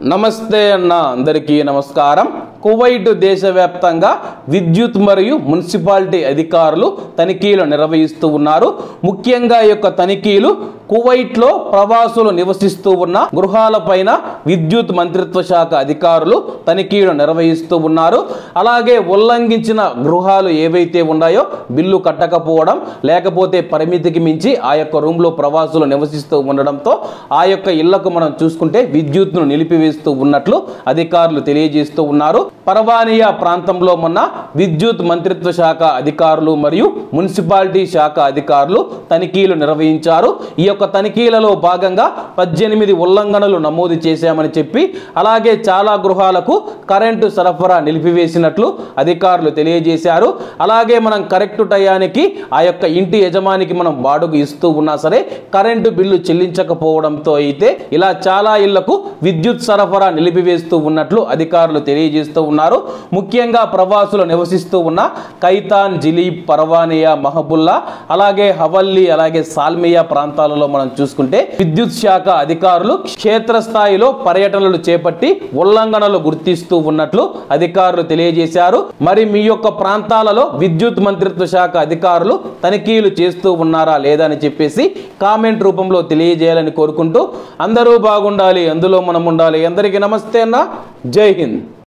నమస్తే అన్న అందరికీ నమస్కారం కువైట్ దేశవ్యాప్తంగా విద్యుత్ మరియు మున్సిపాలిటీ అధికారులు తనిఖీలు నిర్వహిస్తూ ఉన్నారు ముఖ్యంగా ఈ యొక్క తనిఖీలు కువైట్లో ప్రవాసులు నివసిస్తూ ఉన్న గృహాలపైన విద్యుత్ మంత్రిత్వ శాఖ అధికారులు తనిఖీలు నిర్వహిస్తూ ఉన్నారు అలాగే ఉల్లంఘించిన గృహాలు ఏవైతే ఉన్నాయో బిల్లు కట్టకపోవడం లేకపోతే పరిమితికి మించి ఆ యొక్క రూమ్లో ప్రవాసులు నివసిస్తూ ఉండడంతో ఆ యొక్క ఇళ్లకు మనం చూసుకుంటే విద్యుత్ను నిలిపివేస్తూ ఉన్నట్లు అధికారులు తెలియజేస్తూ ఉన్నారు పర్వానియా ప్రాంతంలో మొన్న విద్యుత్ మంత్రిత్వ శాఖ అధికారులు మరియు మున్సిపాలిటీ శాఖ అధికారులు తనిఖీలు నిర్వహించారు ఈ యొక్క తనిఖీలలో భాగంగా పద్దెనిమిది ఉల్లంఘనలు నమోదు చేశామని చెప్పి అలాగే చాలా గృహాలకు కరెంటు సరఫరా నిలిపివేసినట్లు అధికారులు తెలియజేశారు అలాగే మనం కరెక్ట్ టయానికి ఆ యొక్క ఇంటి యజమానికి మనం బాడుగు ఇస్తూ ఉన్నా సరే కరెంటు బిల్లు చెల్లించకపోవడంతో అయితే ఇలా చాలా ఇళ్లకు విద్యుత్ సరఫరా నిలిపివేస్తూ ఉన్నట్లు అధికారులు తెలియజేస్తూ ఉన్నారు ముఖ్యంగా ప్రవాసులు నివసిస్తూ ఉన్న కైతాన్ జిలీబ్ పర్వానియా మహబుల్లా అలాగే హవల్లీ అలాగే సాల్మియా ప్రాంతాలలో మనం చూసుకుంటే విద్యుత్ శాఖ అధికారులు క్షేత్రస్థాయిలో పర్యటనలు చేపట్టి ఉల్లంఘనలు గుర్తిస్తూ ఉన్నట్లు అధికారులు తెలియజేశారు మరి మీ యొక్క ప్రాంతాలలో విద్యుత్ మంత్రిత్వ శాఖ అధికారులు తనిఖీలు చేస్తూ ఉన్నారా లేదా అని చెప్పేసి కామెంట్ రూపంలో తెలియజేయాలని కోరుకుంటూ అందరూ బాగుండాలి అందులో మనం ఉండాలి అందరికీ నమస్తే అన్న జై హింద్